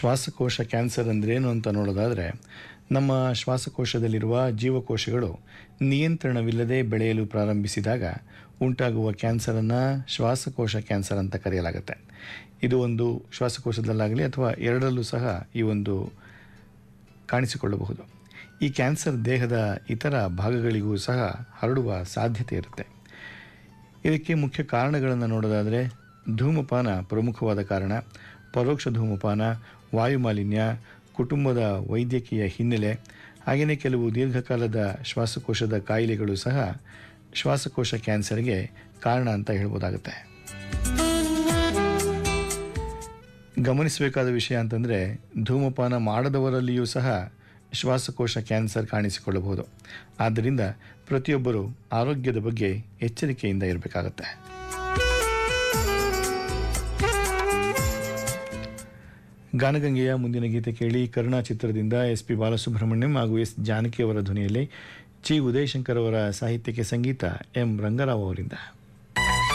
ಶ್ವಾಸಕೋಶ ಕ್ಯಾನ್ಸರ್ ಅಂದ್ರೇನು ಅಂತ ನೋಡೋದಾದರೆ ನಮ್ಮ ಶ್ವಾಸಕೋಶದಲ್ಲಿರುವ ಜೀವಕೋಶಗಳು ನಿಯಂತ್ರಣವಿಲ್ಲದೆ ಬೆಳೆಯಲು ಪ್ರಾರಂಭಿಸಿದಾಗ ಉಂಟಾಗುವ ಕ್ಯಾನ್ಸರನ್ನು ಶ್ವಾಸಕೋಶ ಕ್ಯಾನ್ಸರ್ ಅಂತ ಕರೆಯಲಾಗುತ್ತೆ ಇದು ಒಂದು ಶ್ವಾಸಕೋಶದಲ್ಲಾಗಲಿ ಅಥವಾ ಎರಡರಲ್ಲೂ ಸಹ ಈ ಒಂದು ಕಾಣಿಸಿಕೊಳ್ಳಬಹುದು ಈ ಕ್ಯಾನ್ಸರ್ ದೇಹದ ಇತರ ಭಾಗಗಳಿಗೂ ಸಹ ಹರಡುವ ಸಾಧ್ಯತೆ ಇರುತ್ತೆ ಇದಕ್ಕೆ ಮುಖ್ಯ ಕಾರಣಗಳನ್ನು ನೋಡೋದಾದರೆ ಧೂಮಪಾನ ಪ್ರಮುಖವಾದ ಕಾರಣ ಪರೋಕ್ಷ ಧೂಮಪಾನ ವಾಯುಮಾಲಿನ್ಯ ಕುಟುಂಬದ ವೈದ್ಯಕೀಯ ಹಿನ್ನೆಲೆ ಹಾಗೆಯೇ ಕೆಲವು ದೀರ್ಘಕಾಲದ ಶ್ವಾಸಕೋಶದ ಕಾಯಿಲೆಗಳು ಸಹ ಶ್ವಾಸಕೋಶ ಕ್ಯಾನ್ಸರ್ಗೆ ಕಾರಣ ಅಂತ ಹೇಳ್ಬೋದಾಗುತ್ತೆ ಗಮನಿಸಬೇಕಾದ ವಿಷಯ ಅಂತಂದರೆ ಧೂಮಪಾನ ಮಾಡದವರಲ್ಲಿಯೂ ಸಹ ಶ್ವಾಸಕೋಶ ಕ್ಯಾನ್ಸರ್ ಕಾಣಿಸಿಕೊಳ್ಳಬಹುದು ಆದ್ದರಿಂದ ಪ್ರತಿಯೊಬ್ಬರು ಆರೋಗ್ಯದ ಬಗ್ಗೆ ಎಚ್ಚರಿಕೆಯಿಂದ ಇರಬೇಕಾಗತ್ತೆ ಗಾನಗಂಗೆಯ ಮುಂದಿನ ಗೀತೆ ಕೇಳಿ ಕರುಣಾ ಚಿತ್ರದಿಂದ ಎಸ್ ಪಿ ಬಾಲಸುಬ್ರಹ್ಮಣ್ಯಂ ಹಾಗೂ ಎಸ್ ಜಾನಕಿ ಅವರ ಧ್ವನಿಯಲ್ಲಿ ಚಿ ಉದಯಶಂಕರ್ ಅವರ ಸಾಹಿತ್ಯಕ್ಕೆ ಸಂಗೀತ ಎಂ ರಂಗರಾವ್ ಅವರಿಂದ